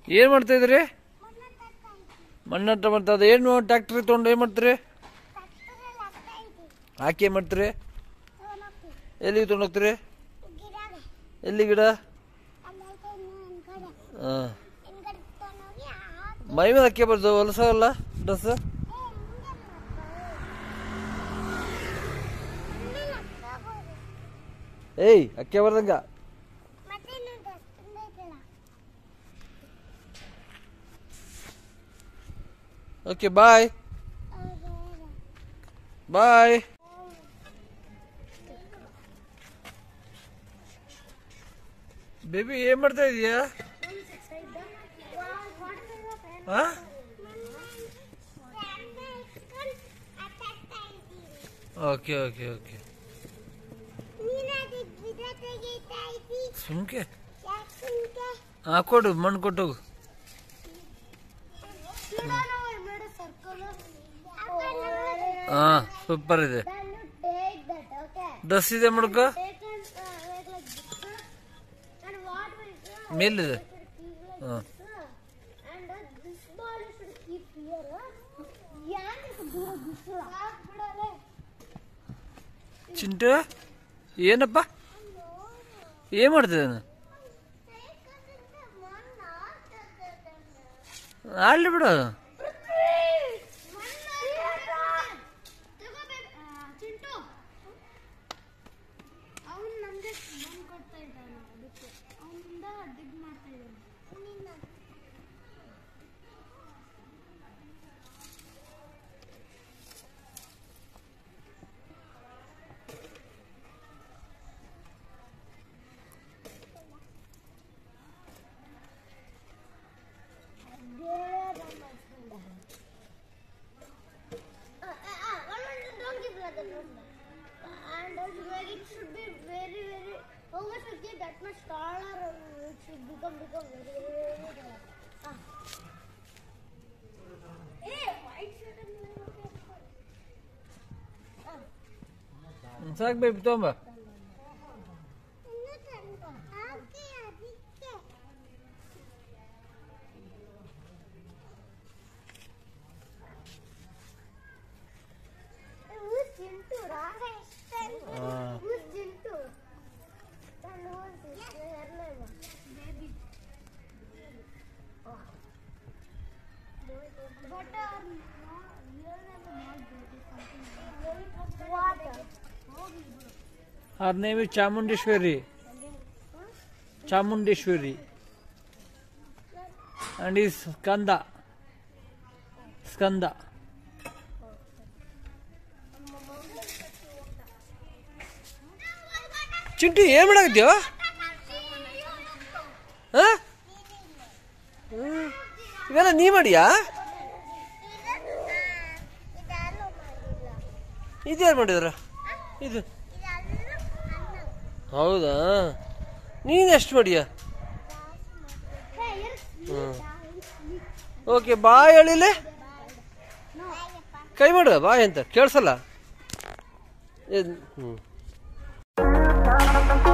ಏನು ಮಾಡ್ತಾ ಇದ್ರಿ ಮಣ್ಣಟ್ಟ ಮಾಡ್ತಾ ಇದೆ ಏನು ಟ್ಯಾಕ್ಟ್ರಿ ತೊಗೊಂಡು ಏನು ಮಾಡ್ತೀರಿ ಹಾಕಿ ಏನು ಮಾಡ್ತೀರಿ ಎಲ್ಲಿಗೆ ತೊಗೊಂಡು ಹೋಗ್ತೀರಿ ಎಲ್ಲಿ ಗಿಡ ಹಾಂ ಮೈ ಮೇಲೆ ಹಾಕಿ ಬರ್ದು ಹೊಲಸಲ್ಲ ಡ್ರೆಸ್ ಏಯ್ ಅಕ್ಕೆ ಬರ್ದಂಗ ಓಕೆ ಬಾಯ್ ಬಾಯ್ ಬೇಬಿ ಏನ್ ಮಾಡ್ತಾ ಇದೀಯಾ ಹಾ ಓಕೆ ಓಕೆ ಓಕೆ ಸುಮ್ಕೆ ಹಾ ಕೊಡು ಮಣ್ಣು ಕೊಟ್ಟೋಗು ಹಾ ಸೂಪರ್ ಇದೆ ಡ್ರೆಸ್ ಇದೆ ಮುಡ್ಕ ಮೇಲಿದೆ ಹಾ ಚಿಂಟು ಏನಪ್ಪ ಏನ್ ಮಾಡ್ತಿದ್ದಾನೆ ಆಡ್ಲಿ ಬಿಡು ಚಿಂಟು ಅವನು ನಮ್ಗೆ ಮಣ್ಣು ಕೊಡ್ತಾ ಇದ್ದಾನೆ ಅದಕ್ಕೆ ಅವನಿಂದ ದಿಗ್ ಮಾಡ್ತಾ ಇದ್ದಾನೆ don't give brother, don't. And also, like, it should be very, very. Unless we get that much taller, it should become, become very, very, very taller. Ah. Hey, white shirt and ಸಾಕು baby ತೊಂಬ Who's Chintu, Raha? Ah. Who's Chintu? And who's his name? Baby. Oh. But uh, no, real name is not baby, something. What? ಅವ್ರ name is Chamundeshwari Chamundeshwari and is Skanda Skanda Chintu ಏನ್ ಮಾಡಾಕತ್ತೀವ ಹಾ ಹ್ಮ್. ಇವೆಲ್ಲ ನೀ ಮಾಡಿಯಾ ಇದ್ಯಾರು ಮಾಡಿದ್ರ ಇದು ಹೌದಾ ನೀನು ಎಷ್ಟು ಮಾಡಿಯಾ ಓಕೆ ಬಾಯ್ ಹೇಳಿಲೆ ಕೈ ಮಾಡು ಬಾಯ್ ಅಂತ ಕೇಳಿಸಲ್ಲ ಹ್ಞೂ